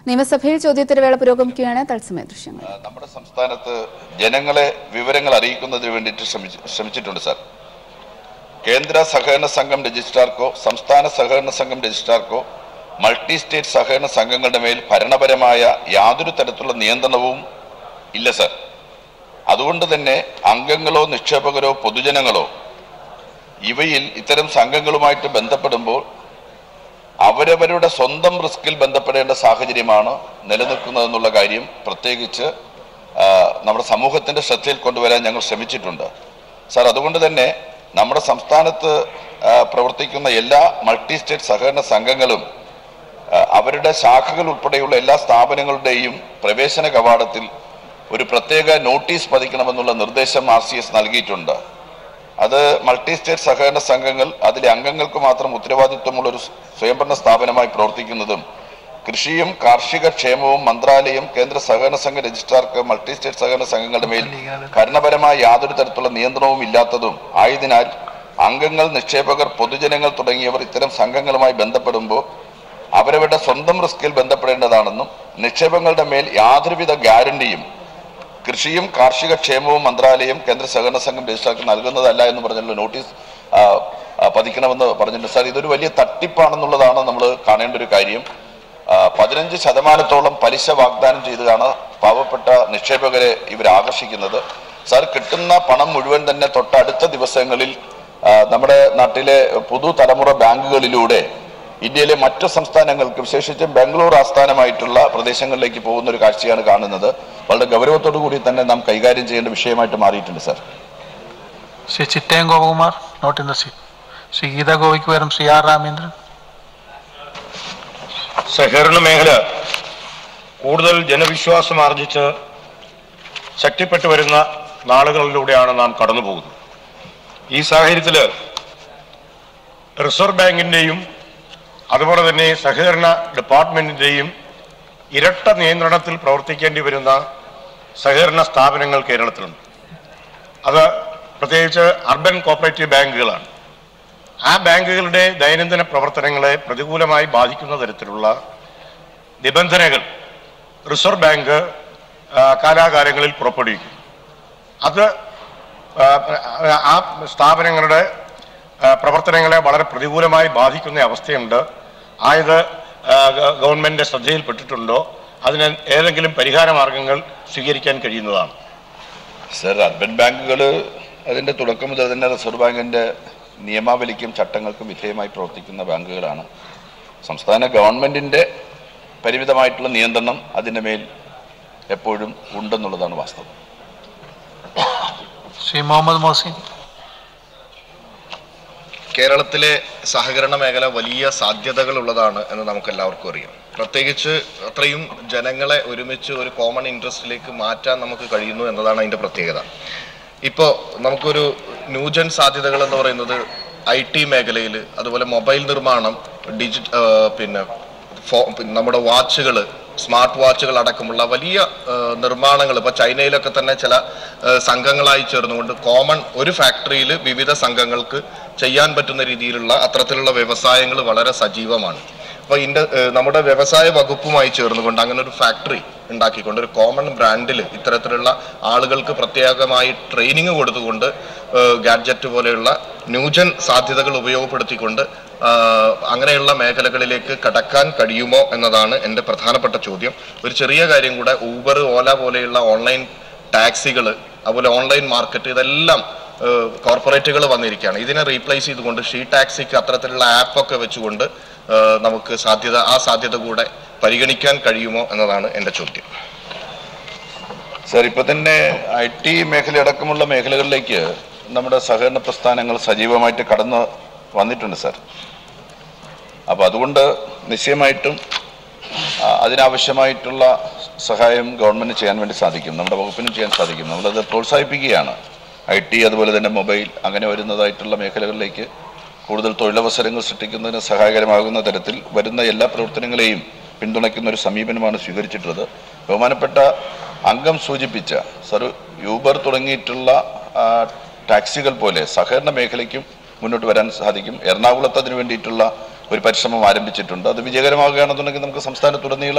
നിയമസഭയിൽ ചോദ്യോത്തരവേള പുരോഗമിക്കുകയാണ് തത്സമയ ദൃശ്യങ്ങൾ ആ, നമ്മുടെ സംസ്ഥാനത്ത് ജനങ്ങളെ വിവരങ്ങൾ അറിയിക്കുന്നതിന് വേണ്ടിയിട്ട് ശ്രമിച്ച് ശ്രമിച്ചിട്ടുണ്ട് സാർ കേന്ദ്ര സഹകരണ സംഘം രജിസ്ട്രാർക്കോ സംസ്ഥാന സഹകരണ സംഘം രജിസ്ട്രാർക്കോ മൾട്ടി സ്റ്റേറ്റ് സഹകരണ സംഘങ്ങളുടെ മേൽ ഭരണപരമായ യാതൊരു തരത്തിലുള്ള നിയന്ത്രണവും ഇല്ല സാർ അതുകൊണ്ട് തന്നെ അംഗങ്ങളോ നിക്ഷേപകരോ പൊതുജനങ്ങളോ ഇവയിൽ ഇത്തരം സംഘങ്ങളുമായിട്ട് ബന്ധപ്പെടുമ്പോൾ അവരവരുടെ സ്വന്തം റിസ്കിൽ ബന്ധപ്പെടേണ്ട സാഹചര്യമാണ് നിലനിൽക്കുന്നതെന്നുള്ള കാര്യം പ്രത്യേകിച്ച് ആ, നമ്മുടെ സമൂഹത്തിന്റെ ശ്രദ്ധയിൽ കൊണ്ടുവരാൻ ഞങ്ങൾ ശ്രമിച്ചിട്ടുണ്ട് സാർ അതുകൊണ്ട് തന്നെ നമ്മുടെ സംസ്ഥാനത്ത് ആ, പ്രവർത്തിക്കുന്ന എല്ലാ മൾട്ടി സ്റ്റേറ്റ് സഹകരണ സംഘങ്ങളും ആ, അവരുടെ ശാഖകൾ ഉൾപ്പെടെയുള്ള എല്ലാ സ്ഥാപനങ്ങളുടെയും പ്രവേശന കവാടത്തിൽ ഒരു പ്രത്യേക നോട്ടീസ് പതിക്കണമെന്നുള്ള നിർദ്ദേശം ആർ സി എസ് നൽകിയിട്ടുണ്ട് അത് മൾട്ടി സ്റ്റേറ്റ് സഹകരണ സംഘങ്ങൾ അതിലെ അംഗങ്ങൾക്ക് മാത്രം ഉത്തരവാദിത്വമുള്ള ഒരു സ്വയംഭരണ സ്ഥാപനമായി പ്രവർത്തിക്കുന്നതും കൃഷിയും കാർഷിക ക്ഷേമവും മന്ത്രാലയം കേന്ദ്ര സഹകരണ സംഘ രജിസ്ട്രാർക്ക് മൾട്ടി സ്റ്റേറ്റ് സഹകരണ സംഘങ്ങളുടെ മേൽ ഭരണപരമായ യാതൊരു തരത്തിലുള്ള നിയന്ത്രണവും ഇല്ലാത്തതും ആയതിനാൽ അംഗങ്ങൾ നിക്ഷേപകർ പൊതുജനങ്ങൾ തുടങ്ങിയവർ ഇത്തരം സംഘങ്ങളുമായി ബന്ധപ്പെടുമ്പോൾ അവരവരുടെ സ്വന്തം റിസ്കിൽ ബന്ധപ്പെടേണ്ടതാണെന്നും നിക്ഷേപങ്ങളുടെ മേൽ യാതൊരുവിധ ഗ്യാരണ്ടിയും കൃഷിയും കാർഷിക ക്ഷേമവും മന്ത്രാലയം കേന്ദ്ര സഹകരണ സംഘം രജിസ്ട്രാർക്ക് നൽകുന്നതല്ല എന്ന് പറഞ്ഞുള്ള നോട്ടീസ് ആ, ആ, പതിക്കണമെന്ന് പറഞ്ഞിട്ടുണ്ട് സാർ ഇതൊരു വലിയ തട്ടിപ്പാണെന്നുള്ളതാണ് നമ്മൾ കാണേണ്ട ഒരു കാര്യം ആ, പതിനഞ്ച് ശതമാനത്തോളം പലിശ വാഗ്ദാനം ചെയ്താണ് പാവപ്പെട്ട നിക്ഷേപകരെ ഇവർ ആകർഷിക്കുന്നത് സാർ കിട്ടുന്ന പണം മുഴുവൻ തന്നെ തൊട്ടടുത്ത ദിവസങ്ങളിൽ ആ, നമ്മുടെ നാട്ടിലെ പുതുതലമുറ ബാങ്കുകളിലൂടെ ഇന്ത്യയിലെ മറ്റു സംസ്ഥാനങ്ങൾക്ക് വിശേഷിച്ചും ബാംഗ്ലൂർ ആസ്ഥാനമായിട്ടുള്ള പ്രദേശങ്ങളിലേക്ക് പോകുന്ന ഒരു കാഴ്ചയാണ് കാണുന്നത് വളരെ ഗൗരവത്തോടു കൂടി തന്നെ നാം കൈകാര്യം ചെയ്യേണ്ട വിഷയമായിട്ട് മാറിയിട്ടുണ്ട് sir Shri Chittayam Gopakumar not in the seat Shri Geetha ഗോപിക്ക് പകരം ശ്രീ ആർ രാമേന്ദ്രൻ സഹകരണ മേഖല കൂടുതൽ ജനവിശ്വാസം ആർജിച്ച് ശക്തിപ്പെട്ടു വരുന്ന നാളുകളിലൂടെയാണ് നാം കടന്നു പോകുന്നത് ഈ സാഹചര്യത്തിൽ റിസർവ് ബാങ്കിന്റെയും അതുപോലെ തന്നെ സഹകരണ ഡിപ്പാർട്ട്മെന്റിന്റെയും ഇരട്ട നിയന്ത്രണത്തിൽ പ്രവർത്തിക്കേണ്ടി വരുന്ന സഹകരണ സ്ഥാപനങ്ങൾ കേരളത്തിലുണ്ട് അത് പ്രത്യേകിച്ച് അർബൻ കോപ്പറേറ്റീവ് ബാങ്കുകളാണ് ആ ബാങ്കുകളുടെ ദൈനംദിന പ്രവർത്തനങ്ങളെ പ്രതികൂലമായി ബാധിക്കുന്ന തരത്തിലുള്ള നിബന്ധനകൾ റിസർവ് ബാങ്ക് ആ, കാലാകാലങ്ങളിൽ പുറപ്പെടുവിക്കും അത് ആ, ആ സ്ഥാപനങ്ങളുടെ ആ, പ്രവർത്തനങ്ങളെ വളരെ പ്രതികൂലമായി ബാധിക്കുന്ന അവസ്ഥയുണ്ട് ആയത് ആ, ഗ- ഗവൺമെന്റിന്റെ ശ്രദ്ധയിൽപ്പെട്ടിട്ടുണ്ടോ അതിന് ഏതെങ്കിലും പരിഹാര മാർഗങ്ങൾ സ്വീകരിക്കാൻ കഴിയുന്നതാണ് സർ അർബൻ ബാങ്കുകൾ അതിൻ്റെ തുടക്കം മുതൽ തന്നെ റിസർവ് ബാങ്കിൻ്റെ നിയമാവലിക്കും ചട്ടങ്ങൾക്കും വിധേയമായി പ്രവർത്തിക്കുന്ന ബാങ്കുകളാണ് സംസ്ഥാന ഗവൺമെൻറ്റിൻ്റെ പരിമിതമായിട്ടുള്ള നിയന്ത്രണം അതിൻ്റെ മേൽ എപ്പോഴും ഉണ്ടെന്നുള്ളതാണ് വാസ്തവം ശ്രീ മുഹമ്മദ് മോസിൻ കേരളത്തിലെ സഹകരണ മേഖല വലിയ സാധ്യതകൾ ഉള്ളതാണ് എന്ന് നമുക്ക് എല്ലാവർക്കും അറിയാം പ്രത്യേകിച്ച് അത്രയും ജനങ്ങളെ ഒരുമിച്ച് ഒരു കോമൺ ഇൻട്രസ്റ്റിലേക്ക് മാറ്റാൻ നമുക്ക് കഴിയുന്നു എന്നതാണ് അതിന്റെ പ്രത്യേകത ഇപ്പോൾ നമുക്കൊരു ന്യൂജൻ സാധ്യതകൾ എന്ന് പറയുന്നത് ഐ ടി മേഖലയിൽ അതുപോലെ മൊബൈൽ നിർമ്മാണം ഡിജി പിന്നെ ഫോ പിന്നെ നമ്മുടെ വാച്ചുകൾ സ്മാർട്ട് വാച്ചുകൾ അടക്കമുള്ള വലിയ നിർമ്മാണങ്ങൾ ഇപ്പോൾ ചൈനയിലൊക്കെ തന്നെ ചില ആ, സംഘങ്ങളായി ചേർന്നുകൊണ്ട് കോമൺ ഒരു ഫാക്ടറിയിൽ വിവിധ സംഘങ്ങൾക്ക് ചെയ്യാൻ പറ്റുന്ന രീതിയിലുള്ള അത്തരത്തിലുള്ള വ്യവസായങ്ങൾ വളരെ സജീവമാണ് അപ്പോൾ ഇതിൻ്റെ നമ്മുടെ വ്യവസായ വകുപ്പുമായി ചേർന്നുകൊണ്ട് അങ്ങനെ ഒരു ഫാക്ടറി ഉണ്ടാക്കിക്കൊണ്ട് ഒരു കോമൺ ബ്രാൻഡിൽ ഇത്തരത്തിലുള്ള ആളുകൾക്ക് പ്രത്യേകമായി ട്രെയിനിങ് കൊടുത്തുകൊണ്ട് ഗാഡ്ജറ്റ് പോലെയുള്ള ന്യൂജൻ സാധ്യതകൾ ഉപയോഗപ്പെടുത്തിക്കൊണ്ട് ആ, അങ്ങനെയുള്ള മേഖലകളിലേക്ക് കടക്കാൻ കഴിയുമോ എന്നതാണ് എൻ്റെ പ്രധാനപ്പെട്ട ചോദ്യം ഒരു ചെറിയ കാര്യം കൂടെ ഊബർ ഓല പോലെയുള്ള ഓൺലൈൻ ടാക്സികൾ അതുപോലെ ഓൺലൈൻ മാർക്കറ്റ് ഇതെല്ലാം കോർപ്പറേറ്റുകൾ വന്നിരിക്കുകയാണ് ഇതിനെ റീപ്ലേസ് ചെയ്തുകൊണ്ട് ഷീ ടാക്സിക്ക് അത്തരത്തിലുള്ള ആപ്പൊക്കെ വെച്ചുകൊണ്ട് ആ, നമുക്ക് സാധ്യത ആ സാധ്യത കൂടെ പരിഗണിക്കാൻ കഴിയുമോ എന്നതാണ് എൻ്റെ ചോദ്യം സാർ ഇപ്പൊ തന്നെ ഐ ടി മേഖല അടക്കമുള്ള മേഖലകളിലേക്ക് നമ്മുടെ സഹകരണ പ്രസ്ഥാനങ്ങൾ സജീവമായിട്ട് കടന്നു വന്നിട്ടുണ്ട് സാർ അപ്പോൾ അതുകൊണ്ട് നിശ്ചയമായിട്ടും ആ, അതിനാവശ്യമായിട്ടുള്ള സഹായം ഗവൺമെന്റ് ചെയ്യാൻ വേണ്ടി സാധിക്കും നമ്മുടെ വകുപ്പിനും ചെയ്യാൻ സാധിക്കും നമ്മളത് പ്രോത്സാഹിപ്പിക്കുകയാണ് ഐ ടി അതുപോലെ തന്നെ മൊബൈൽ അങ്ങനെ വരുന്നതായിട്ടുള്ള മേഖലകളിലേക്ക് കൂടുതൽ തൊഴിലവസരങ്ങൾ സൃഷ്ടിക്കുന്നതിന് സഹായകരമാകുന്ന തരത്തിൽ വരുന്ന എല്ലാ പ്രവർത്തനങ്ങളെയും പിന്തുണയ്ക്കുന്ന ഒരു സമീപനമാണ് സ്വീകരിച്ചിട്ടുള്ളത് ബഹുമാനപ്പെട്ട അംഗം സൂചിപ്പിച്ച സർ യൂബർ തുടങ്ങിയിട്ടുള്ള ആ, ടാക്സികൾ പോലെ സഹകരണ മേഖലയ്ക്കും മുന്നോട്ട് വരാൻ സാധിക്കും എറണാകുളത്ത് അതിനു വേണ്ടിയിട്ടുള്ള ഒരു പരിശ്രമം ആരംഭിച്ചിട്ടുണ്ട് അത് വിജയകരമാകുകയാണെന്നുണ്ടെങ്കിൽ നമുക്ക് സംസ്ഥാനത്തുടനീളം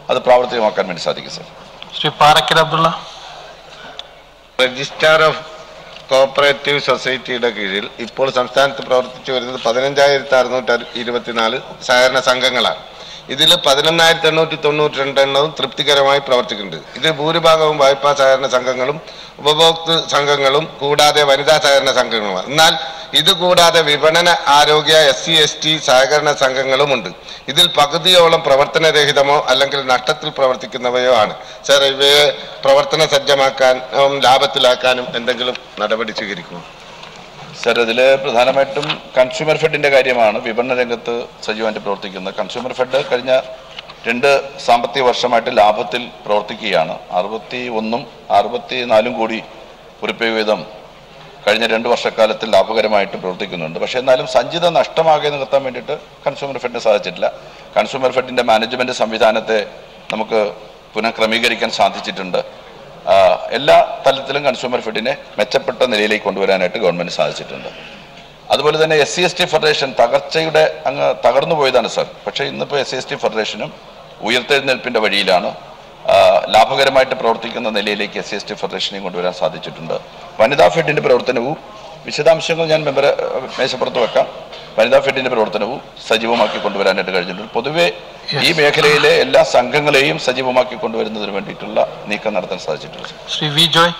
അത് പ്രാവർത്തികമാക്കാൻ വേണ്ടി സാധിക്കും sir Shri Parakkal Abdulla registrar of cooperative സൊസൈറ്റിയുടെ കീഴിൽ ഇപ്പോൾ സംസ്ഥാനത്ത് പ്രവർത്തിച്ചു വരുന്നത് പതിനഞ്ചായിരത്തി അറുന്നൂറ്റി ഇരുപത്തിനാല് സഹകരണ സംഘങ്ങളാണ് ഇതിൽ പതിനൊന്നായിരത്തി എണ്ണൂറ്റി തൊണ്ണൂറ്റി രണ്ട് എണ്ണവും തൃപ്തികരമായി പ്രവർത്തിക്കുന്നുണ്ട് ഇത് ഭൂരിഭാഗവും വായ്പാ സഹകരണ സംഘങ്ങളും ഉപഭോക്തൃ സംഘങ്ങളും കൂടാതെ വനിതാ സഹകരണ സംഘങ്ങളുമാണ് എന്നാൽ ഇത് കൂടാതെ വിപണന ആരോഗ്യ എസ് സി എസ് ടി സഹകരണ സംഘങ്ങളുമുണ്ട് ഇതിൽ പകുതിയോളം പ്രവർത്തനരഹിതമോ അല്ലെങ്കിൽ നഷ്ടത്തിൽ പ്രവർത്തിക്കുന്നവയോ ആണ് സാർ ഇവയെ പ്രവർത്തന സജ്ജമാക്കാനും ലാഭത്തിലാക്കാനും എന്തെങ്കിലും നടപടി സ്വീകരിക്കുമോ സർ ഇതിൽ പ്രധാനമായിട്ടും കൺസ്യൂമർ ഫെഡിന്റെ കാര്യമാണ് വിപണന രംഗത്ത് സജീവമായിട്ട് പ്രവർത്തിക്കുന്നത് കൺസ്യൂമർ ഫെഡ് കഴിഞ്ഞ രണ്ട് സാമ്പത്തിക വർഷമായിട്ട് ലാഭത്തിൽ പ്രവർത്തിക്കുകയാണ് അറുപത്തി ഒന്നും അറുപത്തി നാലും കോടി ഉറുപ്പ്യ വീതം കഴിഞ്ഞ രണ്ട് വർഷക്കാലത്തിൽ ലാഭകരമായിട്ട് പ്രവർത്തിക്കുന്നുണ്ട് പക്ഷേ എന്നാലും സഞ്ചിത നഷ്ടമാകെ നിർത്താൻ വേണ്ടിയിട്ട് കൺസ്യൂമർ ഫെഡിന് സാധിച്ചിട്ടില്ല കൺസ്യൂമർ ഫെഡിന്റെ മാനേജ്മെന്റ് സംവിധാനത്തെ നമുക്ക് പുനഃക്രമീകരിക്കാൻ സാധിച്ചിട്ടുണ്ട് ആ, എല്ലാ തലത്തിലും കൺസ്യൂമർ ഫെഡിനെ മെച്ചപ്പെട്ട നിലയിലേക്ക് കൊണ്ടുവരാനായിട്ട് ഗവൺമെന്റ് സാധിച്ചിട്ടുണ്ട് അതുപോലെ തന്നെ S C S T federation തകർച്ചയുടെ അങ്ങ് തകർന്നു പോയതാണ് സർ പക്ഷേ ഇന്നിപ്പോൾ എസ് സി എസ് ടി ഫെഡറേഷനും ഉയർത്തെഴുന്നേൽപ്പിന്റെ വഴിയിലാണ് ആ, ലാഭകരമായിട്ട് പ്രവർത്തിക്കുന്ന നിലയിലേക്ക് എസ് സി എസ് ടി ഫെഡറേഷനെയും കൊണ്ടുവരാൻ സാധിച്ചിട്ടുണ്ട് വനിതാ ഫെഡിന്റെ പ്രവർത്തനവും വിശദാംശങ്ങൾ ഞാൻ മെമ്പർ മേശപ്പുറത്ത് വെക്കാം വനിതാ ഫെഡിന്റെ പ്രവർത്തനവും സജീവമാക്കി കൊണ്ടുവരാനായിട്ട് കഴിഞ്ഞിട്ടുണ്ട് പൊതുവെ ഈ മേഖലയിലെ എല്ലാ സംഘങ്ങളെയും സജീവമാക്കി കൊണ്ടുവരുന്നതിന് വേണ്ടിയിട്ടുള്ള നീക്കം നടത്താൻ സാധിച്ചിട്ടുണ്ട് sir. Shri V Joy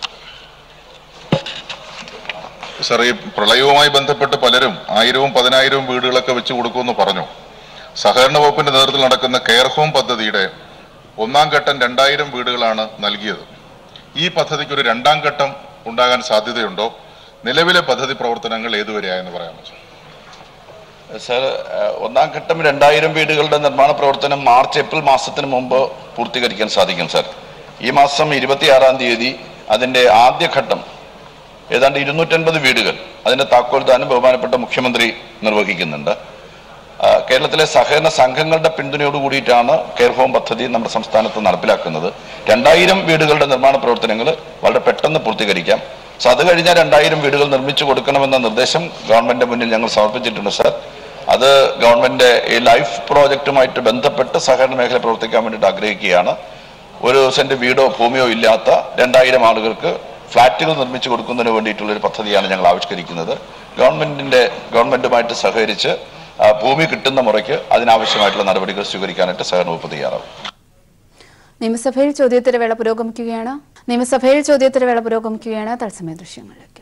sir ഈ പ്രളയവുമായി ബന്ധപ്പെട്ട് പലരും ആയിരവും പതിനായിരവും വീടുകളൊക്കെ വെച്ച് കൊടുക്കുമെന്ന് പറഞ്ഞു സഹകരണ വകുപ്പിന്റെ നേതൃത്വത്തിൽ നടക്കുന്ന കെയർ ഹോം പദ്ധതിയുടെ ഒന്നാം ഘട്ടം രണ്ടായിരം വീടുകളാണ് നൽകിയത് ഈ പദ്ധതിക്ക് ഒരു രണ്ടാം ഘട്ടം ഉണ്ടാകാൻ സാധ്യതയുണ്ടോ നിലവിലെ പദ്ധതി പ്രവർത്തനങ്ങൾ ഏതുവരെയായെന്ന് പറയാമോ സാർ സാർ ഏഹ്, ഒന്നാം ഘട്ടം രണ്ടായിരം വീടുകളുടെ നിർമ്മാണ പ്രവർത്തനം മാർച്ച് ഏപ്രിൽ മാസത്തിന് മുമ്പ് പൂർത്തീകരിക്കാൻ സാധിക്കും സാർ ഈ മാസം ഇരുപത്തിയാറാം തീയതി അതിന്റെ ആദ്യഘട്ടം ഏതാണ്ട് ഇരുന്നൂറ്റൻപത് വീടുകൾ അതിന്റെ താക്കോൽദാനം ബഹുമാനപ്പെട്ട മുഖ്യമന്ത്രി നിർവഹിക്കുന്നുണ്ട് ആ, കേരളത്തിലെ സഹകരണ സംഘങ്ങളുടെ പിന്തുണയോട് കൂടിയിട്ടാണ് കെയർ ഹോം പദ്ധതി നമ്മുടെ സംസ്ഥാനത്ത് നടപ്പിലാക്കുന്നത് രണ്ടായിരം വീടുകളുടെ നിർമ്മാണ പ്രവർത്തനങ്ങൾ വളരെ പെട്ടെന്ന് പൂർത്തീകരിക്കാം സോ അത് കഴിഞ്ഞാൽ രണ്ടായിരം വീടുകൾ നിർമ്മിച്ചു കൊടുക്കണമെന്ന നിർദ്ദേശം ഗവൺമെന്റ് മുന്നിൽ ഞങ്ങൾ സമർപ്പിച്ചിട്ടുണ്ട് സാർ അത് ഗവൺമെന്റ് ഈ ലൈഫ് പ്രോജക്റ്റുമായിട്ട് ബന്ധപ്പെട്ട് സഹകരണ മേഖല പ്രവർത്തിക്കാൻ വേണ്ടിയിട്ട് ആഗ്രഹിക്കുകയാണ് ഒരു സെന്റ് വീടോ ഭൂമിയോ ഇല്ലാത്ത രണ്ടായിരം ആളുകൾക്ക് ഫ്ളാറ്റുകൾ നിർമ്മിച്ചു കൊടുക്കുന്നതിന് വേണ്ടിയിട്ടുള്ള ഒരു പദ്ധതിയാണ് ഞങ്ങൾ ആവിഷ്കരിക്കുന്നത് ഗവൺമെന്റിന്റെ ഗവൺമെന്റുമായിട്ട് സഹകരിച്ച് ആ, ഭൂമി കിട്ടുന്ന മുറയ്ക്ക് അതിനാവശ്യമായിട്ടുള്ള നടപടികൾ സ്വീകരിക്കാനായിട്ട് സഹകരണ വകുപ്പ് തയ്യാറാവും നിയമസഭയിൽ ചോദ്യോത്തരവേള പുരോഗമിക്കുകയാണ് നിയമസഭയിൽ ചോദ്യോത്തരവേള പുരോഗമിക്കുകയാണ് തത്സമയ ദൃശ്യങ്ങളിലേക്ക്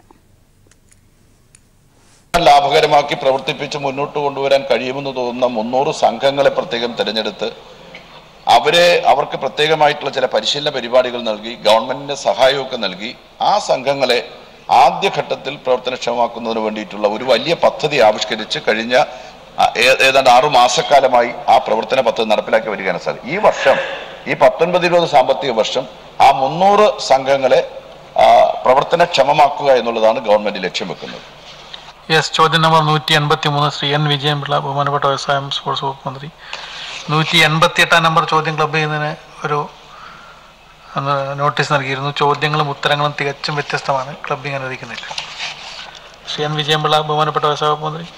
ലാഭകരമാക്കി പ്രവർത്തിപ്പിച്ച് മുന്നോട്ട് കൊണ്ടുവരാൻ കഴിയുമെന്ന് തോന്നുന്ന മുന്നൂറ് സംഘങ്ങളെ പ്രത്യേകം തിരഞ്ഞെടുത്ത് അവരെ അവർക്ക് പ്രത്യേകമായിട്ടുള്ള ചില പരിശീലന പരിപാടികൾ നൽകി ഗവൺമെന്റിന്റെ സഹായമൊക്കെ നൽകി ആ സംഘങ്ങളെ ആദ്യഘട്ടത്തിൽ പ്രവർത്തനക്ഷമമാക്കുന്നതിന് വേണ്ടിയിട്ടുള്ള ഒരു വലിയ പദ്ധതി ആവിഷ്കരിച്ച് കഴിഞ്ഞ ആ, ഏ- ഏതാണ്ട് ആറു മാസക്കാലമായി ആ പ്രവർത്തന പദ്ധതി നടപ്പിലാക്കി വരികയാണ് സാർ ഈ വർഷം ഈ പത്തൊൻപത് ഇരുപത് സാമ്പത്തിക വർഷം ആ മുന്നൂറ് സംഘങ്ങളെ ആ, പ്രവർത്തനക്ഷമമാക്കുക എന്നുള്ളതാണ് ഗവൺമെന്റ് ലക്ഷ്യം വെക്കുന്നത് യെസ് ചോദ്യം നമ്പർ നൂറ്റി എൺപത്തി മൂന്ന് ശ്രീ എൻ വിജയൻപിള്ള ബഹുമാനപ്പെട്ട വ്യവസായം സ്പോർട്സ് വകുപ്പ് മന്ത്രി നൂറ്റി എൺപത്തി എട്ടാം നമ്പർ ചോദ്യം ക്ലബ് ചെയ്യുന്നതിന് ഒരു അന്ന് നോട്ടീസ് നൽകിയിരുന്നു ചോദ്യങ്ങളും ഉത്തരങ്ങളും തികച്ചും വ്യത്യസ്തമാണ് ക്ലബ്ബിംഗ് അനുവദിക്കുന്നില്ല ശ്രീ എൻ വിജയൻപിള്ള ബഹുമാനപ്പെട്ട വ്യവസായ വകുപ്പ് മന്ത്രി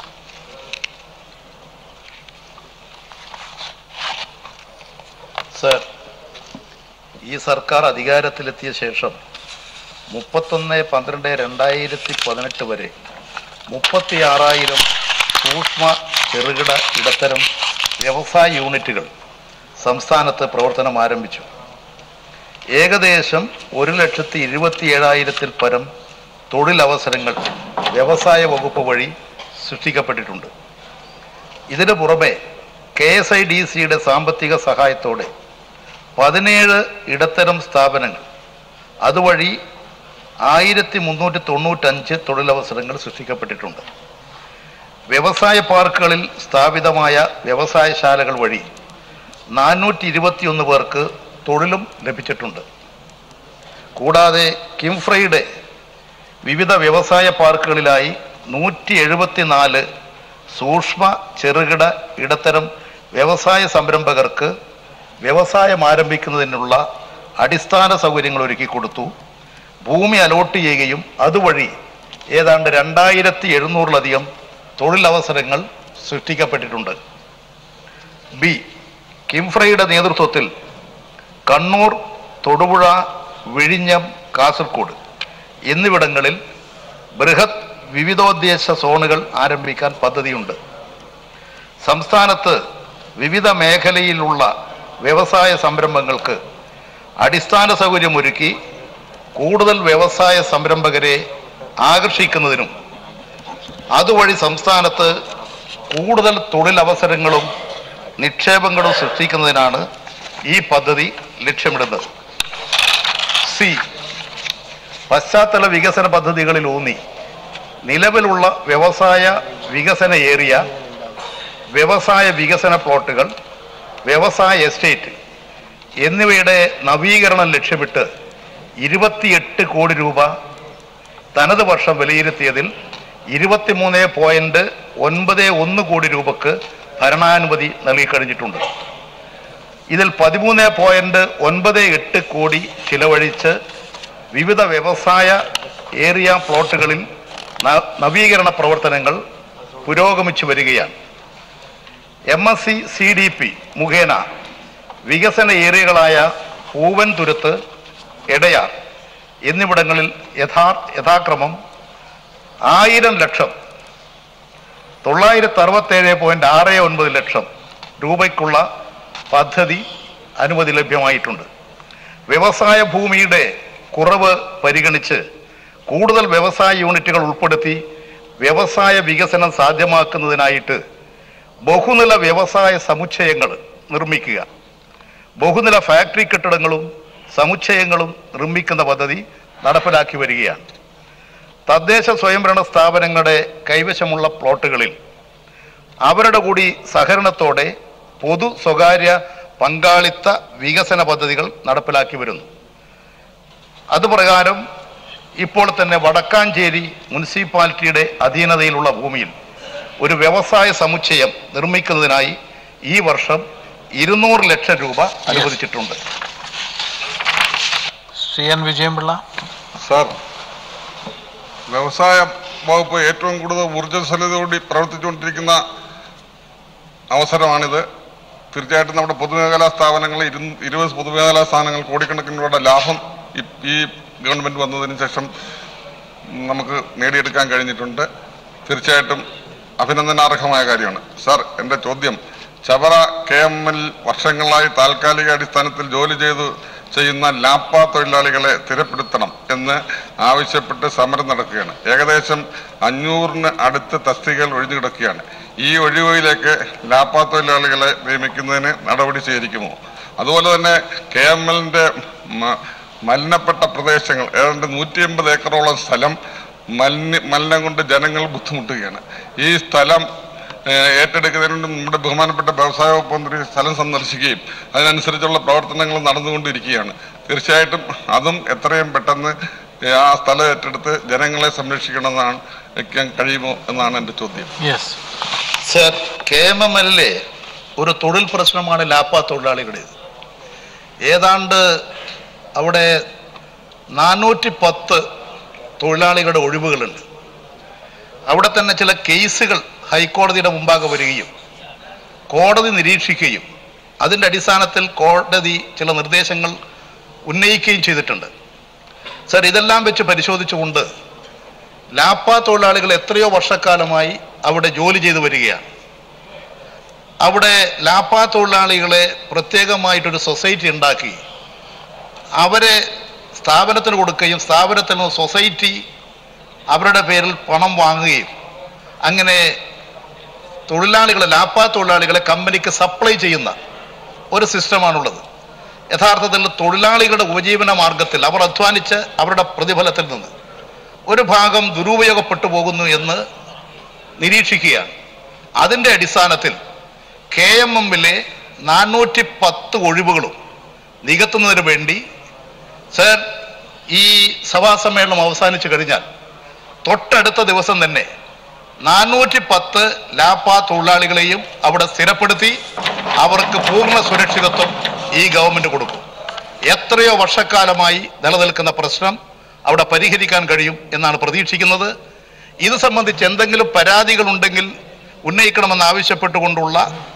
സർ ഈ സർക്കാർ അധികാരത്തിലെത്തിയ ശേഷം മുപ്പത്തൊന്ന് പന്ത്രണ്ട് രണ്ടായിരത്തി പതിനെട്ട് വരെ മുപ്പത്തി ആറായിരം സൂക്ഷ്മ ചെറുകിട ഇടത്തരം വ്യവസായ യൂണിറ്റുകൾ സംസ്ഥാനത്ത് പ്രവർത്തനം ആരംഭിച്ചു ഏകദേശം ഒരു ലക്ഷത്തി ഇരുപത്തി ഏഴായിരത്തിൽ പരം തൊഴിലവസരങ്ങൾ വ്യവസായ വകുപ്പ് വഴി സൃഷ്ടിക്കപ്പെട്ടിട്ടുണ്ട് ഇതിനു പുറമെ കെ എസ് ഐ ഡി സിയുടെ സാമ്പത്തിക സഹായത്തോടെ പതിനേഴ് ഇടത്തരം സ്ഥാപനങ്ങൾ അതുവഴി ആയിരത്തി മുന്നൂറ്റി തൊണ്ണൂറ്റഞ്ച് തൊഴിലവസരങ്ങൾ സൃഷ്ടിക്കപ്പെട്ടിട്ടുണ്ട് വ്യവസായ പാർക്കുകളിൽ സ്ഥാപിതമായ വ്യവസായശാലകൾ വഴി നാനൂറ്റി ഇരുപത്തിയൊന്ന് പേർക്ക് തൊഴിലും ലഭിച്ചിട്ടുണ്ട് കൂടാതെ കിംഫ്രയുടെ വിവിധ വ്യവസായ പാർക്കുകളിലായി നൂറ്റി എഴുപത്തിനാല് സൂക്ഷ്മ ചെറുകിട ഇടത്തരം വ്യവസായ സംരംഭകർക്ക് വ്യവസായം ആരംഭിക്കുന്നതിനുള്ള അടിസ്ഥാന സൗകര്യങ്ങൾ ഒരുക്കി കൊടുത്തു ഭൂമി അലോട്ട് ചെയ്യുകയും അതുവഴി ഏതാണ്ട് രണ്ടായിരത്തി എഴുന്നൂറിലധികം തൊഴിലവസരങ്ങൾ സൃഷ്ടിക്കപ്പെട്ടിട്ടുണ്ട് ബി കിംഫ്രയുടെ നേതൃത്വത്തിൽ കണ്ണൂർ തൊടുപുഴ വിഴിഞ്ഞം കാസർഗോഡ് എന്നിവിടങ്ങളിൽ ബൃഹത് വിവിധോദ്ദേശ സോണുകൾ ആരംഭിക്കാൻ പദ്ധതിയുണ്ട് സംസ്ഥാനത്ത് വിവിധ മേഖലയിലുള്ള വ്യവസായ സംരംഭങ്ങൾക്ക് അടിസ്ഥാന സൗകര്യമൊരുക്കി കൂടുതൽ വ്യവസായ സംരംഭകരെ ആകർഷിക്കുന്നതിനും അതുവഴി സംസ്ഥാനത്ത് കൂടുതൽ തൊഴിലവസരങ്ങളും നിക്ഷേപങ്ങളും സൃഷ്ടിക്കുന്നതിനാണ് ഈ പദ്ധതി ലക്ഷ്യമിടുന്നത് സി പശ്ചാത്തല വികസന പദ്ധതികളിൽ ഊന്നി നിലവിലുള്ള വ്യവസായ വികസന ഏരിയ വ്യവസായ വികസന പ്ലോട്ടുകൾ വ്യവസായ എസ്റ്റേറ്റ് എന്നിവയുടെ നവീകരണം ലക്ഷ്യമിട്ട് ഇരുപത്തിയെട്ട് കോടി രൂപ തനത് വർഷം വിലയിരുത്തിയതിൽ ഇരുപത്തിമൂന്ന് പോയിന്റ് ഒൻപത് ഒന്ന് കോടി രൂപക്ക് ഭരണാനുമതി നൽകിക്കഴിഞ്ഞിട്ടുണ്ട് ഇതിൽ പതിമൂന്ന് പോയിന്റ് ഒൻപത് എട്ട് കോടി ചിലവഴിച്ച് വിവിധ വ്യവസായ ഏരിയ പ്ലോട്ടുകളിൽ ന- നവീകരണ പ്രവർത്തനങ്ങൾ പുരോഗമിച്ചു വരികയാണ് M S C C D P മുഖേന വികസന ഏരിയകളായ പൂവൻ തുരുത്ത് എടയാർ എന്നിവിടങ്ങളിൽ യഥാ യഥാക്രമം ആയിരം ലക്ഷം തൊള്ളായിരത്തി അറുപത്തേഴ് പോയിന്റ് ആറ് ഒൻപത് ലക്ഷം രൂപയ്ക്കുള്ള പദ്ധതി അനുമതി ലഭ്യമായിട്ടുണ്ട് വ്യവസായ ഭൂമിയുടെ കുറവ് പരിഗണിച്ച് കൂടുതൽ വ്യവസായ യൂണിറ്റുകൾ ഉൾപ്പെടുത്തി വ്യവസായ വികസനം സാധ്യമാക്കുന്നതിനായിട്ട് ബഹുനില വ്യവസായ സമുച്ചയങ്ങൾ നിർമ്മിക്കുക ബഹുനില ഫാക്ടറി കെട്ടിടങ്ങളും സമുച്ചയങ്ങളും നിർമ്മിക്കുന്ന പദ്ധതി നടപ്പിലാക്കി വരികയാണ് തദ്ദേശ സ്വയംഭരണ സ്ഥാപനങ്ങളുടെ കൈവശമുള്ള പ്ലോട്ടുകളിൽ അവരുടെ കൂടി സഹകരണത്തോടെ പൊതു സ്വകാര്യ പങ്കാളിത്ത വികസന പദ്ധതികൾ നടപ്പിലാക്കി വരുന്നു അതുപ്രകാരം ഇപ്പോൾ തന്നെ വടക്കാഞ്ചേരി മുനിസിപ്പാലിറ്റിയുടെ അധീനതയിലുള്ള ഭൂമിയിൽ ഒരു വ്യവസായ സമുച്ചയം നിർമ്മിക്കുന്നതിനായി ഈ വർഷം ഇരുന്നൂറ് ലക്ഷം രൂപ അനുവദിച്ചിട്ടുണ്ട് ശ്രീ എൻ വിജയൻപിള്ള സാർ വ്യവസായ വകുപ്പ് ഏറ്റവും കൂടുതൽ ഊർജ്ജസ്വലതയോടെ പ്രവർത്തിച്ചുകൊണ്ടിരിക്കുന്ന അവസരമാണിത് തീർച്ചയായിട്ടും നമ്മുടെ പൊതുമേഖലാ സ്ഥാപനങ്ങൾ ഇരു ഇരുപത് പൊതുമേഖലാ സ്ഥാപനങ്ങൾ കോടിക്കണക്കിന് രൂപയുടെ ലാഭം ഈ- ഈ ഗവൺമെന്റ് വന്നതിന് ശേഷം നമുക്ക് നേടിയെടുക്കാൻ കഴിഞ്ഞിട്ടുണ്ട് തീർച്ചയായിട്ടും അഭിനന്ദനാർഹമായ കാര്യമാണ് സാർ എൻ്റെ ചോദ്യം ചവറ കെ എം എൽ വർഷങ്ങളായി താൽക്കാലിക അടിസ്ഥാനത്തിൽ ജോലി ചെയ്തു ചെയ്യുന്ന ലാപ്പ തൊഴിലാളികളെ സ്ഥിരപ്പെടുത്തണം എന്ന് ആവശ്യപ്പെട്ട് സമരം നടക്കുകയാണ് ഏകദേശം അഞ്ഞൂറിന് അടുത്ത് തസ്തികകൾ ഒഴിഞ്ഞു കിടക്കുകയാണ് ഈ ഒഴിവിലേക്ക് ലാപ്പ തൊഴിലാളികളെ നിയമിക്കുന്നതിന് നടപടി സ്വീകരിക്കുമോ അതുപോലെ തന്നെ കെ എം എല്ലിൻ്റെ മലിനപ്പെട്ട പ്രദേശങ്ങൾ ഏതാണ്ട് നൂറ്റി എൺപത് ഏക്കറോളം സ്ഥലം മലിന മലിനം കൊണ്ട് ജനങ്ങൾ ബുദ്ധിമുട്ടുകയാണ് ഈ സ്ഥലം ഏഹ്, ഏറ്റെടുക്കുന്നതിന് വേണ്ടി നമ്മുടെ ബഹുമാനപ്പെട്ട വ്യവസായ വകുപ്പ് മന്ത്രി സ്ഥലം സന്ദർശിക്കുകയും അതിനനുസരിച്ചുള്ള പ്രവർത്തനങ്ങൾ നടന്നുകൊണ്ടിരിക്കുകയാണ് തീർച്ചയായിട്ടും അതും എത്രയും പെട്ടെന്ന് ഏഹ്, ആ സ്ഥലം ഏറ്റെടുത്ത് ജനങ്ങളെ സംരക്ഷിക്കണമെന്നാണ് വെക്കാൻ കഴിയുമോ എന്നാണ് എൻ്റെ ചോദ്യം yes sir K M M എല്ലിലെ ഒരു തൊഴിൽ പ്രശ്നമാണ് ലാപ്പ തൊഴിലാളികളുടേത് ഏതാണ്ട് അവിടെ നാനൂറ്റി പത്ത് തൊഴിലാളികളുടെ ഒഴിവുകളുണ്ട് അവിടെ തന്നെ ചില കേസുകൾ ഹൈക്കോടതിയുടെ മുമ്പാകെ വരികയും കോടതി നിരീക്ഷിക്കുകയും അതിൻ്റെ അടിസ്ഥാനത്തിൽ കോടതി ചില നിർദ്ദേശങ്ങൾ ഉന്നയിക്കുകയും ചെയ്തിട്ടുണ്ട് സർ ഇതെല്ലാം വെച്ച് പരിശോധിച്ചുകൊണ്ട് ലാപ്പ തൊഴിലാളികൾ എത്രയോ വർഷക്കാലമായി അവിടെ ജോലി ചെയ്തു വരികയാണ് അവിടെ ലാപ്പ തൊഴിലാളികളെ പ്രത്യേകമായിട്ടൊരു സൊസൈറ്റി ഉണ്ടാക്കി അവരെ സ്ഥാപനത്തിന് കൊടുക്കുകയും സ്ഥാപനത്തിൽ നിന്ന് സൊസൈറ്റി അവരുടെ പേരിൽ പണം വാങ്ങുകയും അങ്ങനെ തൊഴിലാളികളെ ലാപ്പ തൊഴിലാളികളെ കമ്പനിക്ക് സപ്ലൈ ചെയ്യുന്ന ഒരു സിസ്റ്റമാണുള്ളത് യഥാർത്ഥത്തിൽ തൊഴിലാളികളുടെ ഉപജീവന മാർഗത്തിൽ അവർ അധ്വാനിച്ച് അവരുടെ പ്രതിഫലത്തിൽ നിന്ന് ഒരു ഭാഗം ദുരുപയോഗപ്പെട്ടു പോകുന്നു എന്ന് നിരീക്ഷിക്കുകയാണ് അതിൻ്റെ അടിസ്ഥാനത്തിൽ കെ എം എമ്മിലെ നാനൂറ്റി പത്ത് ഒഴിവുകളും നികത്തുന്നതിന് വേണ്ടി സർ ഈ സഭാ സമ്മേളനം അവസാനിച്ചു കഴിഞ്ഞാൽ തൊട്ടടുത്ത ദിവസം തന്നെ നാനൂറ്റി പത്ത് ലാപ്പ തൊഴിലാളികളെയും അവിടെ സ്ഥിരപ്പെടുത്തി അവർക്ക് പൂർണ്ണ സുരക്ഷിതത്വം ഈ ഗവൺമെന്റ് കൊടുക്കും എത്രയോ വർഷക്കാലമായി നിലനിൽക്കുന്ന പ്രശ്നം അവിടെ പരിഹരിക്കാൻ കഴിയും എന്നാണ് പ്രതീക്ഷിക്കുന്നത് ഇത് സംബന്ധിച്ച് എന്തെങ്കിലും പരാതികൾ ഉണ്ടെങ്കിൽ ഉന്നയിക്കണമെന്ന് ആവശ്യപ്പെട്ടുകൊണ്ടുള്ള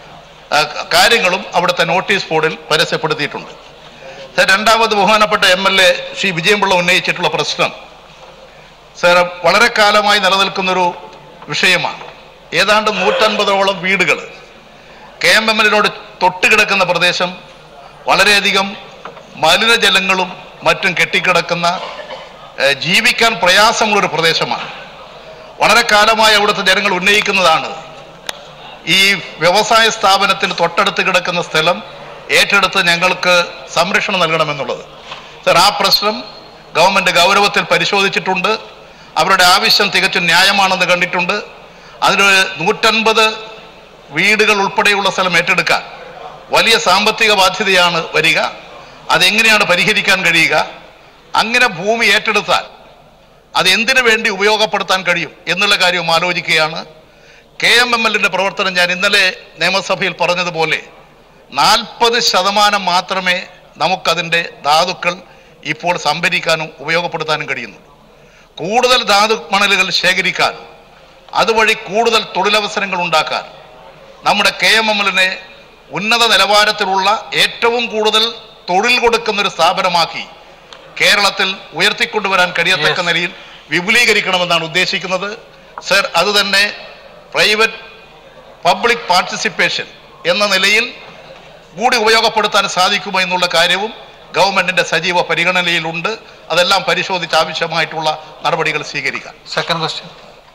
ആ, കാര്യങ്ങളും അവിടുത്തെ നോട്ടീസ് ബോർഡിൽ പരസ്യപ്പെടുത്തിയിട്ടുണ്ട് സർ, രണ്ടാമത് ബഹുമാനപ്പെട്ട M L A Shri Vijayanpillai ഉന്നയിച്ചിട്ടുള്ള പ്രശ്നം സർ വളരെ കാലമായി നിലനിൽക്കുന്നൊരു വിഷയമാണ് ഏതാണ്ട് നൂറ്റൻപതോളം വീടുകൾ കെ എം എം എല്ലിനോട് തൊട്ടുകിടക്കുന്ന പ്രദേശം വളരെയധികം മലിനജലങ്ങളും മറ്റും കെട്ടിക്കിടക്കുന്ന ഏഹ്, ജീവിക്കാൻ പ്രയാസമുള്ളൊരു പ്രദേശമാണ് വളരെ കാലമായി അവിടുത്തെ ജനങ്ങൾ ഉന്നയിക്കുന്നതാണ് ഈ വ്യവസായ സ്ഥാപനത്തിന് തൊട്ടടുത്ത് കിടക്കുന്ന സ്ഥലം ഏറ്റെടുത്ത് ഞങ്ങൾക്ക് സംരക്ഷണം നൽകണമെന്നുള്ളത് സർ ആ പ്രശ്നം ഗവൺമെന്റ് ഗൗരവത്തിൽ പരിശോധിച്ചിട്ടുണ്ട് അവരുടെ ആവശ്യം തികച്ചും ന്യായമാണെന്ന് കണ്ടിട്ടുണ്ട് അതിനൊരു നൂറ്റൻപത് വീടുകൾ ഉൾപ്പെടെയുള്ള സ്ഥലം ഏറ്റെടുക്കാൻ വലിയ സാമ്പത്തിക ബാധ്യതയാണ് വരിക അതെങ്ങനെയാണ് പരിഹരിക്കാൻ കഴിയുക അങ്ങനെ ഭൂമി ഏറ്റെടുത്താൽ അത് എന്തിനു വേണ്ടി ഉപയോഗപ്പെടുത്താൻ കഴിയും എന്നുള്ള കാര്യവും ആലോചിക്കുകയാണ് കെ എം എം എല്ലിന്റെ പ്രവർത്തനം ഞാൻ ഇന്നലെ നിയമസഭയിൽ പറഞ്ഞതുപോലെ നാൽപ്പത് ശതമാനം മാത്രമേ നമുക്കതിൻ്റെ ധാതുക്കൾ ഇപ്പോൾ സംഭരിക്കാനും ഉപയോഗപ്പെടുത്താനും കഴിയുന്നു കൂടുതൽ ധാതു മണലുകൾ ശേഖരിക്കാൻ അതുവഴി കൂടുതൽ തൊഴിലവസരങ്ങൾ ഉണ്ടാക്കാൻ നമ്മുടെ കെ എം എം എല്ലിനെ ഉന്നത നിലവാരത്തിലുള്ള ഏറ്റവും കൂടുതൽ തൊഴിൽ കൊടുക്കുന്ന ഒരു സ്ഥാപനമാക്കി കേരളത്തിൽ ഉയർത്തിക്കൊണ്ടുവരാൻ കഴിയത്തക്ക Yes. നിലയിൽ വിപുലീകരിക്കണമെന്നാണ് ഉദ്ദേശിക്കുന്നത് സർ അത് തന്നെ പ്രൈവറ്റ് പബ്ലിക് പാർട്ടിസിപ്പേഷൻ എന്ന നിലയിൽ കൂടി ഉപയോഗപ്പെടുത്താൻ സാധിക്കുമോ എന്നുള്ള കാര്യവും ഗവൺമെന്റിന്റെ സജീവ പരിഗണനയിലുണ്ട് അതെല്ലാം പരിശോധിച്ച് ആവശ്യമായിട്ടുള്ള നടപടികൾ സ്വീകരിക്കാം സെക്കൻഡ് ക്വസ്റ്റ്യൻ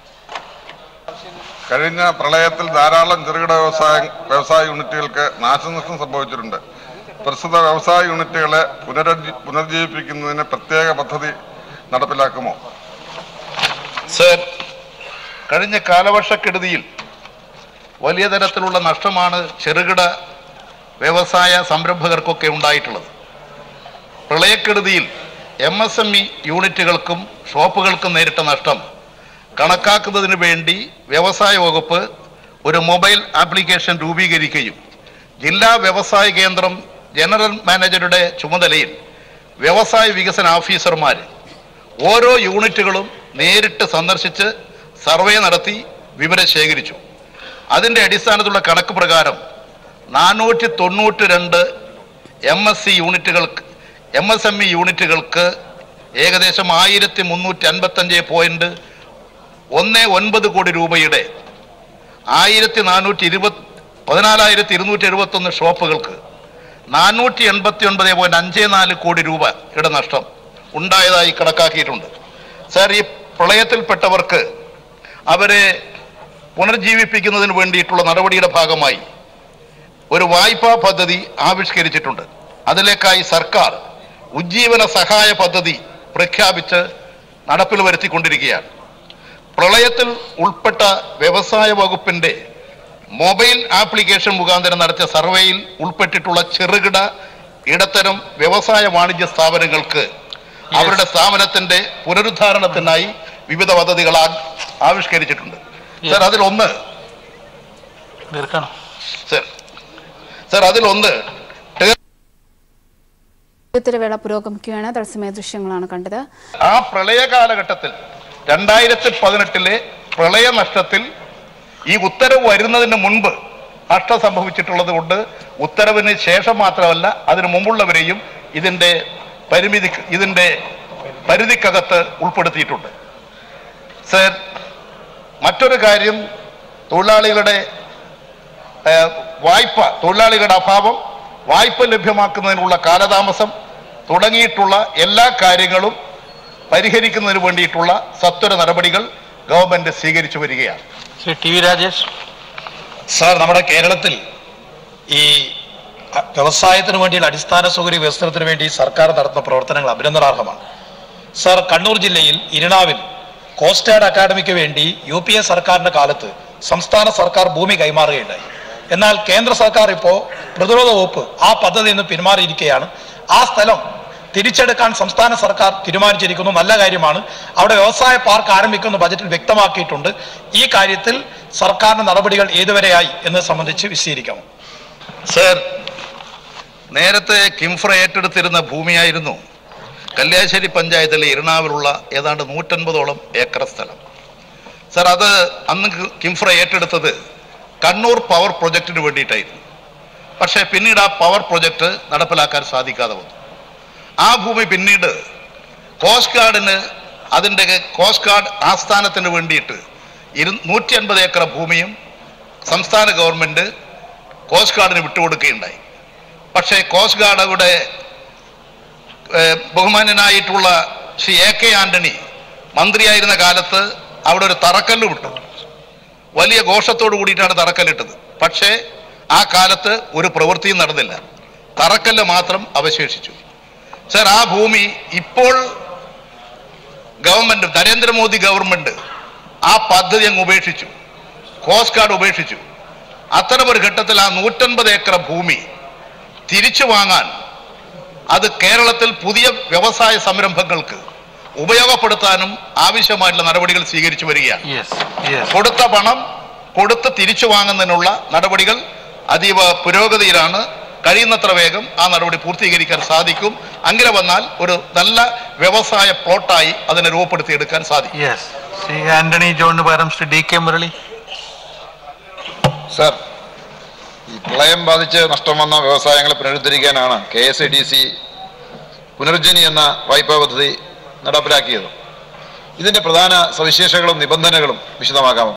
കഴിഞ്ഞ പ്രളയത്തിൽ ധാരാളം ചെറുകിട വ്യവസായ വ്യവസായ യൂണിറ്റുകൾക്ക് നാശനഷ്ടം സംഭവിച്ചിട്ടുണ്ട് പ്രസ്തുത വ്യവസായ യൂണിറ്റുകളെ പുനരുജ്ജീ പുനർജീവിപ്പിക്കുന്നതിന് പ്രത്യേക പദ്ധതി നടപ്പിലാക്കുമോ സർ കഴിഞ്ഞ കാലവർഷക്കെടുതിയിൽ വലിയ തരത്തിലുള്ള നഷ്ടമാണ് ചെറുകിട വ്യവസായ സംരംഭകർക്കൊക്കെ ഉണ്ടായിട്ടുള്ളത് പ്രളയക്കെടുതിയിൽ എം എസ് എം ഇ യൂണിറ്റുകൾക്കും ഷോപ്പുകൾക്കും നേരിട്ട നഷ്ടം കണക്കാക്കുന്നതിന് വേണ്ടി വ്യവസായ വകുപ്പ് ഒരു മൊബൈൽ ആപ്ലിക്കേഷൻ രൂപീകരിക്കുകയും ജില്ലാ വ്യവസായ കേന്ദ്രം ജനറൽ മാനേജറുടെ ചുമതലയിൽ വ്യവസായ വികസന ഓഫീസർമാർ ഓരോ യൂണിറ്റുകളും നേരിട്ട് സന്ദർശിച്ച് സർവേ നടത്തി വിവരം ശേഖരിച്ചു അതിൻ്റെ അടിസ്ഥാനത്തിലുള്ള കണക്ക് പ്രകാരം നാനൂറ്റി തൊണ്ണൂറ്റി രണ്ട് എം എസ് സി യൂണിറ്റുകൾക്ക് എം എസ് എം ഇ യൂണിറ്റുകൾക്ക് ഏകദേശം ആയിരത്തി മുന്നൂറ്റി അൻപത്തഞ്ച് പോയിന്റ് ഒന്ന് ഒൻപത് കോടി രൂപയുടെ ആയിരത്തി നാനൂറ്റി ഇരുപത് പതിനാലായിരത്തി ഇരുന്നൂറ്റി എഴുപത്തൊന്ന് ഷോപ്പുകൾക്ക് നാനൂറ്റി എൺപത്തി ഒൻപത് പോയിന്റ് അഞ്ച് നാല് കോടി രൂപയുടെ നഷ്ടം ഉണ്ടായതായി കണക്കാക്കിയിട്ടുണ്ട് സാർ ഈ പ്രളയത്തിൽപ്പെട്ടവർക്ക് അവരെ പുനർജീവിപ്പിക്കുന്നതിന് വേണ്ടിയിട്ടുള്ള നടപടിയുടെ ഭാഗമായി ഒരു വായ്പാ പദ്ധതി ആവിഷ്കരിച്ചിട്ടുണ്ട് അതിലേക്കായി സർക്കാർ ഉജ്ജീവന സഹായ പദ്ധതി പ്രഖ്യാപിച്ച് നടപ്പിൽ വരുത്തിക്കൊണ്ടിരിക്കുകയാണ് പ്രളയത്തിൽ ഉൾപ്പെട്ട വ്യവസായ വകുപ്പിന്റെ മൊബൈൽ ആപ്ലിക്കേഷൻ മുഖാന്തരം നടത്തിയ സർവേയിൽ ഉൾപ്പെട്ടിട്ടുള്ള ചെറുകിട ഇടത്തരം വ്യവസായ വാണിജ്യ സ്ഥാപനങ്ങൾക്ക് അവരുടെ സ്ഥാപനത്തിന്റെ പുനരുദ്ധാരണത്തിനായി വിവിധ പദ്ധതികൾ ആ- ആവിഷ്കരിച്ചിട്ടുണ്ട് സർ അതിലൊന്ന് തീർക്കണം സർ സർ അതിലൊന്ന് ഉത്തരവേള പുരോഗമിക്കുകയാണ് തത്സമയ ദൃശ്യങ്ങളാണ് കണ്ടത് ആ പ്രളയ കാലഘട്ടത്തിൽ രണ്ടായിരത്തി പതിനെട്ടിലെ പ്രളയ നഷ്ടത്തിൽ ഈ ഉത്തരവ് വരുന്നതിന് മുൻപ് നഷ്ടം സംഭവിച്ചിട്ടുള്ളത് കൊണ്ട് ഉത്തരവിന് ശേഷം മാത്രമല്ല അതിനു മുമ്പുള്ളവരെയും ഇതിന്റെ പരിമിതി ഇതിന്റെ പരിധിക്കകത്ത് ഉൾപ്പെടുത്തിയിട്ടുണ്ട് സർ മറ്റൊരു കാര്യം തൊഴിലാളികളുടെ ഏഹ്, വായ്പ തൊഴിലാളികളുടെ അഭാവം വായ്പ ലഭ്യമാക്കുന്നതിനുള്ള കാലതാമസം തുടങ്ങിയിട്ടുള്ള എല്ലാ കാര്യങ്ങളും പരിഹരിക്കുന്നതിന് വേണ്ടിയിട്ടുള്ള സത്വര നടപടികൾ ഗവൺമെന്റ് സ്വീകരിച്ചു വരികയാണ് Shri T V Rajesh sir നമ്മുടെ കേരളത്തിൽ ഈ അ- വ്യവസായത്തിന് വേണ്ടിയുള്ള അടിസ്ഥാന സൗകര്യ വികസനത്തിന് വേണ്ടി സർക്കാർ നടത്തുന്ന പ്രവർത്തനങ്ങൾ അഭിനന്ദനാർഹമാണ് സാർ കണ്ണൂർ ജില്ലയിൽ ഇരിണാവിൽ കോസ്റ്റ് ഗാർഡ് അക്കാദമിക്ക് വേണ്ടി യു പി എ സർക്കാരിന്റെ കാലത്ത് സംസ്ഥാന സർക്കാർ ഭൂമി കൈമാറുകയുണ്ടായി എന്നാൽ കേന്ദ്ര സർക്കാർ ഇപ്പോൾ പ്രതിരോധ വകുപ്പ് ആ പദ്ധതിയിൽ നിന്ന് പിന്മാറിയിരിക്കുകയാണ് ആ സ്ഥലം തിരിച്ചെടുക്കാൻ സംസ്ഥാന സർക്കാർ തീരുമാനിച്ചിരിക്കുന്നു നല്ല കാര്യമാണ് അവിടെ വ്യവസായ പാർക്ക് ആരംഭിക്കുന്ന ബജറ്റിൽ വ്യക്തമാക്കിയിട്ടുണ്ട് ഈ കാര്യത്തിൽ സർക്കാരിന്റെ നടപടികൾ ഏതുവരെയായി എന്നത് സംബന്ധിച്ച് വിശദീകരിക്കാമോ സർ നേരത്തെ കിംഫ്ര ഏറ്റെടുത്തിരുന്ന ഭൂമിയായിരുന്നു കല്യാശ്ശേരി പഞ്ചായത്തിലെ ഇരണാവിലുള്ള ഏതാണ്ട് നൂറ്റൻപതോളം ഏക്കർ സ്ഥലം സർ അത് അന്ന് കി- കിംഫ്ര ഏറ്റെടുത്തത് കണ്ണൂർ പവർ പ്രൊജക്ടിന് വേണ്ടിയിട്ടായിരുന്നു പക്ഷേ പിന്നീട് ആ പവർ പ്രൊജക്ട് നടപ്പിലാക്കാൻ സാധിക്കാതെ വന്നു ആ ഭൂമി പിന്നീട് കോസ്റ്റ് ഗാർഡിന് അതിൻ്റെ കോസ്റ്റ് ഗാർഡ് ആസ്ഥാനത്തിന് വേണ്ടിയിട്ട് ഇരു നൂറ്റി അൻപത് ഏക്കർ ഭൂമിയും സംസ്ഥാന ഗവൺമെൻറ് കോസ്റ്റ് ഗാർഡിന് വിട്ടുകൊടുക്കുകയുണ്ടായി പക്ഷേ കോസ്റ്റ് ഗാർഡ് അവിടെ ഏഹ്, ബഹുമാന്യനായിട്ടുള്ള ശ്രീ എ കെ ആന്റണി മന്ത്രിയായിരുന്ന കാലത്ത് അവിടെ ഒരു തറക്കല്ല് വിട്ടു വലിയ ഘോഷത്തോട് കൂടിയിട്ടാണ് തറക്കല്ലിട്ടത് പക്ഷേ ആ കാലത്ത് ഒരു പ്രവൃത്തിയും നടന്നില്ല തറക്കല്ല് മാത്രം അവശേഷിച്ചു സർ ആ ഭൂമി ഇപ്പോൾ ഗവൺമെന്റ് നരേന്ദ്രമോദി ഗവൺമെന്റ് ആ പദ്ധതി അങ്ങ് ഉപേക്ഷിച്ചു കോസ്റ്റ് ഗാർഡ് ഉപേക്ഷിച്ചു അത്തരമൊരു ഘട്ടത്തിൽ ആ നൂറ്റൻപത് ഏക്കർ ഭൂമി തിരിച്ചു വാങ്ങാൻ അത് കേരളത്തിൽ പുതിയ വ്യവസായ സംരംഭങ്ങൾക്ക് ഉപയോഗപ്പെടുത്താനും ആവശ്യമായിട്ടുള്ള നടപടികൾ സ്വീകരിച്ചു വരികയാണ് യെസ് യെസ് കൊടുത്ത പണം കൊടുത്ത് തിരിച്ചു വാങ്ങുന്നതിനുള്ള നടപടികൾ അതീവ പുരോഗതിയിലാണ് കഴിയുന്നത്ര വേഗം ആ നടപടി പൂർത്തീകരിക്കാൻ സാധിക്കും അങ്ങനെ വന്നാൽ ഒരു നല്ല വ്യവസായ പ്ലോട്ടായി അതിനെ രൂപപ്പെടുത്തിയെടുക്കാൻ സാധിക്കും യെസ് ശ്രീ ആന്റണി ജോണിന് പകരം Shri D K Murali sir ഈ പ്രളയം ബാധിച്ച് നഷ്ടം വന്ന വ്യവസായങ്ങളെ പുനരുദ്ധരിക്കാനാണ് K S I D C Punarjani എന്ന വായ്പാ പദ്ധതി നടപ്പിലാക്കിയത് ഇതിന്റെ പ്രധാന സവിശേഷതകളും നിബന്ധനകളും വിശദമാക്കാമോ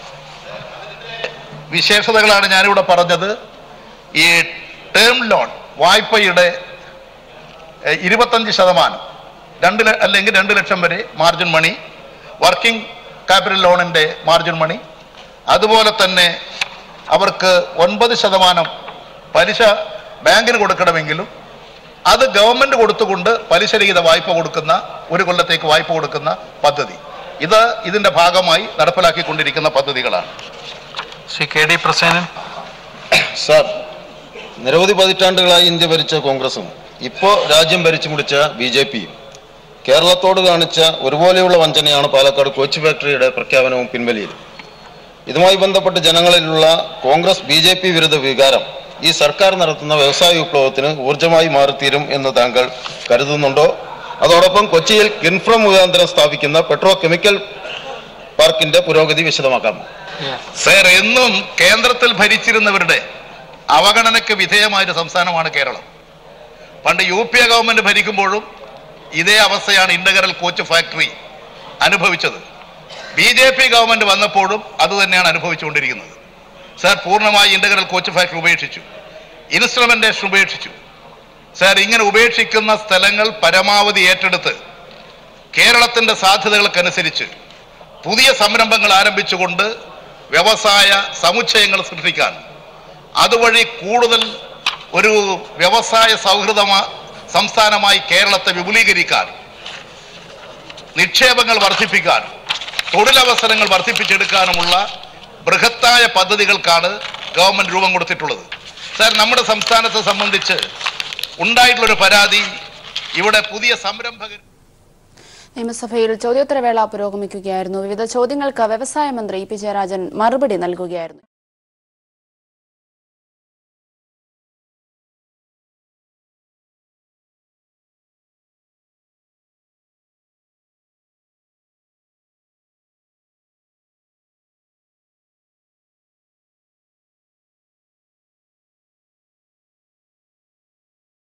വിശേഷതകളാണ് ഞാനിവിടെ പറഞ്ഞത് ഈ ടേം ലോൺ വായ്പയുടെ എഹ്, ഇരുപത്തഞ്ച് ശതമാനം രണ്ട് ല- അല്ലെങ്കിൽ രണ്ട് ലക്ഷം വരെ മാർജിൻ മണി വർക്കിംഗ് ക്യാപിറ്റൽ ലോണിൻ്റെ മാർജിൻ മണി അതുപോലെ തന്നെ അവർക്ക് ഒൻപത് ശതമാനം പലിശ ബാങ്കിന് കൊടുക്കണമെങ്കിലും അത് ഗവൺമെന്റ് കൊടുത്തുകൊണ്ട് പലിശരഹിത വായ്പ കൊടുക്കുന്ന ഒരു കൊല്ലത്തേക്ക് വായ്പ കൊടുക്കുന്ന പദ്ധതി ഇത് ഇതിന്റെ ഭാഗമായി നടപ്പിലാക്കിക്കൊണ്ടിരിക്കുന്ന പദ്ധതികളാണ് Shri K D Prasenan sir നിരവധി പതിറ്റാണ്ടുകളായി ഇന്ത്യ ഭരിച്ച കോൺഗ്രസും ഇപ്പോൾ രാജ്യം ഭരിച്ചു മുടിച്ച ബി ജെ പിയും കേരളത്തോട് കാണിച്ച ഒരുപോലെയുള്ള വഞ്ചനയാണ് പാലക്കാട് കോച്ച് ഫാക്ടറിയുടെ പ്രഖ്യാപനവും പിൻവലിയലും ഇതുമായി ബന്ധപ്പെട്ട് ജനങ്ങളിലുള്ള കോൺഗ്രസ് ബി ജെ പി വിരുദ്ധ വികാരം ഈ സർക്കാർ നടത്തുന്ന വ്യവസായ വിപ്ലവത്തിന് ഊർജമായി മാറിത്തീരും എന്ന് താങ്കൾ കരുതുന്നുണ്ടോ അതോടൊപ്പം കൊച്ചിയിൽ കിൻഫ്രം മുഖാന്തരം സ്ഥാപിക്കുന്ന പെട്രോ കെമിക്കൽ പാർക്കിന്റെ പുരോഗതി വിശദമാക്കാമോ സർ എന്നും കേന്ദ്രത്തിൽ ഭരിച്ചിരുന്നവരുടെ അവഗണനയ്ക്ക് വിധേയമായൊരു സംസ്ഥാനമാണ് കേരളം പണ്ട് യു പി എ ഗവൺമെന്റ് ഭരിക്കുമ്പോഴും ഇതേ അവസ്ഥയാണ് ഇന്റഗ്രൽ കോച്ച് ഫാക്ടറി അനുഭവിച്ചത് ബി ജെ പി ഗവൺമെന്റ് വന്നപ്പോഴും അത് തന്നെയാണ് അനുഭവിച്ചുകൊണ്ടിരിക്കുന്നത് സർ പൂർണ്ണമായി ഇന്റഗ്രൽ കോച്ച് ഫാക്ടറി ഉപേക്ഷിച്ചു ഇൻസ്ട്രുമെന്റേഷൻ ഉപേക്ഷിച്ചു സർ ഇങ്ങനെ ഉപേക്ഷിക്കുന്ന സ്ഥലങ്ങൾ പരമാവധി ഏറ്റെടുത്ത് കേരളത്തിന്റെ സാധ്യതകൾക്കനുസരിച്ച് പുതിയ സംരംഭങ്ങൾ ആരംഭിച്ചുകൊണ്ട് വ്യവസായ സമുച്ചയങ്ങൾ സൃഷ്ടിക്കാൻ അതുവഴി കൂടുതൽ ഒരു വ്യവസായ സൗഹൃദമാ സംസ്ഥാനമായി കേരളത്തെ വിപുലീകരിക്കാൻ നിക്ഷേപങ്ങൾ വർദ്ധിപ്പിക്കാൻ തൊഴിലവസരങ്ങൾ വർദ്ധിപ്പിച്ചെടുക്കാനുമുള്ള ബൃഹത്തായ പദ്ധതികൾക്കാണ് ഗവൺമെന്റ് രൂപം കൊടുത്തിട്ടുള്ളത് സാർ നമ്മുടെ സംസ്ഥാനത്തെ സംബന്ധിച്ച് ഉണ്ടായിട്ടുള്ളൊരു പരാതി ഇവിടെ പുതിയ സംരംഭകർ നിയമസഭയിൽ ചോദ്യോത്തരവേള പുരോഗമിക്കുകയായിരുന്നു വിവിധ ചോദ്യങ്ങൾക്ക് വ്യവസായ മന്ത്രി പി ജയരാജൻ മറുപടി നൽകുകയായിരുന്നു